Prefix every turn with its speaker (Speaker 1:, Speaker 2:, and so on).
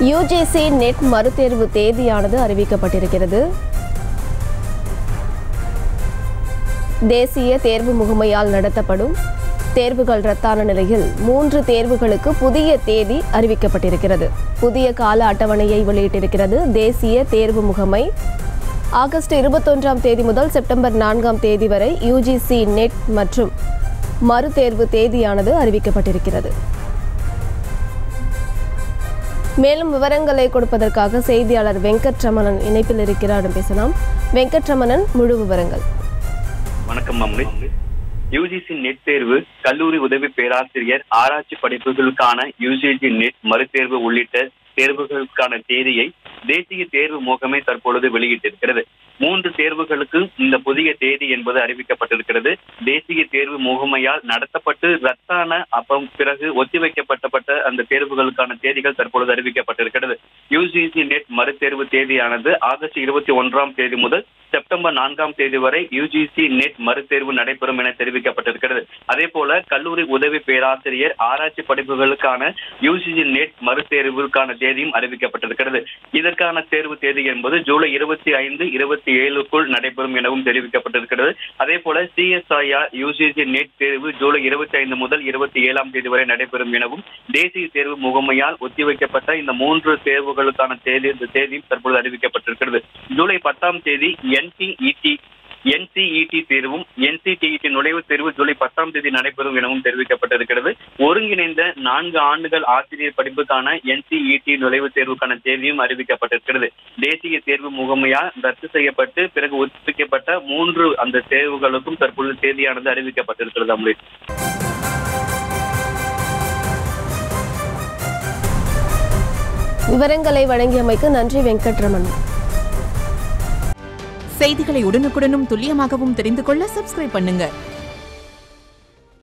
Speaker 1: UGC net மறுதேர்வு தேதியானது அறிவிக்கப்பட்டிருக்கிறது தேசிய தேர்வு முகமையால் நடத்தப்படும் தேர்வுகள் ரத்தான நிலையில் மூன்று தேர்வுகளுக்கு புதிய தேதி அறிவிக்கப்பட்டிருக்கிறது புதிய கால அட்டவணையை வெளியிட்டிருக்கிறது தேசிய தேர்வு முகமை ஆகஸ்ட் இருபத்தொன்றாம் தேதி முதல் செப்டம்பர் நான்காம் தேதி வரை யுஜிசி நெட் மற்றும் மறுதேர்வு தேதியானது அறிவிக்கப்பட்டிருக்கிறது மேலும் விவரங்களை கொடுப்பதற்காக செய்தியாளர் வெங்கட்ரமணன் இணைப்பில் இருக்கிறார் பேசலாம் வெங்கட்ரமணன் முழு விவரங்கள்
Speaker 2: வணக்கம் அம்ரித் யூஜிசி நெட் தேர்வு கல்லூரி உதவி பேராசிரியர் ஆராய்ச்சி படிப்புகளுக்கான யூஜிசி நெட் மறுதேர்வு உள்ளிட்ட தேர்வுகளுக்கான தேதியை தேசிய தேர்வு முகமை தற்பொழுது வெளியிட்டிருக்கிறது மூன்று தேர்வுகளுக்கு இந்த புதிய தேதி என்பது அறிவிக்கப்பட்டிருக்கிறது தேசிய தேர்வு முகமையால் நடத்தப்பட்டு ரத்தான அப்பம் பிறகு ஒத்திவைக்கப்பட்டப்பட்ட அந்த தேர்வுகளுக்கான தேதிகள் தற்பொழுது அறிவிக்கப்பட்டிருக்கிறது யூஜிசி நெட் மறுதேர்வு தேதியானது ஆகஸ்ட் இருபத்தி ஒன்றாம் தேதி முதல் செப்டம்பர் நான்காம் தேதி வரை யுஜிசி நெட் மறுதேர்வு நடைபெறும் என தெரிவிக்கப்பட்டிருக்கிறது அதே போல கல்லூரி உதவி பேராசிரியர் ஆராய்ச்சி படிப்புகளுக்கான யுஜிசி நெட் மறுதேர்வுக்கான தேதியும் அறிவிக்கப்பட்டிருக்கிறது இதற்கான தேர்வு தேதி என்பது ஜூலை இருபத்தி ஐந்து இருபத்தி ஏழுக்குள் நடைபெறும் எனவும் தெரிவிக்கப்பட்டிருக்கிறது அதே போல சிஎஸ்ஐஆர் யுஜிசி நெட் தேர்வு ஜூலை இருபத்தி ஐந்து முதல் இருபத்தி ஏழாம் தேதி வரை நடைபெறும் எனவும் தேசிய தேர்வு முகமையால் ஒத்திவைக்கப்பட்ட இந்த மூன்று தேர்வுகளுக்கான தேதி இந்த தேதியும் தற்பொழுது அறிவிக்கப்பட்டிருக்கிறது ஜூலை பத்தாம் தேதி என்டிஇடி என்சிஇடி தேர்வும் என்சிடிஇடி நுழைவுத் தேர்வு ஜூலை பத்தாம் தேதி நடைபெறும் எனவும் தெரிவிக்கப்பட்டிருக்கிறது ஒருங்கிணைந்த நான்கு ஆண்டுகள் ஆசிரியர் படிப்புக்கான என்சிஇடி நுழைவுத் தேர்வுக்கான தேதியும் அறிவிக்கப்பட்டிருக்கிறது தேசிய தேர்வு முகமையால் ரத்து செய்யப்பட்டு பிறகு ஒத்திவைக்கப்பட்ட மூன்று அந்த தேர்வுகளுக்கும் தற்பொழுது தேதியானது அறிவிக்கப்பட்டிருக்கிறது அம்ரித்
Speaker 1: விவரங்களை வழங்கியமைக்கு நன்றி வெங்கட்ரமணன்
Speaker 3: செய்திகளை உடனுக்குடனும் துல்லியமாகவும் தெரிந்து கொள்ள சப்ஸ்கிரைப் பண்ணுங்க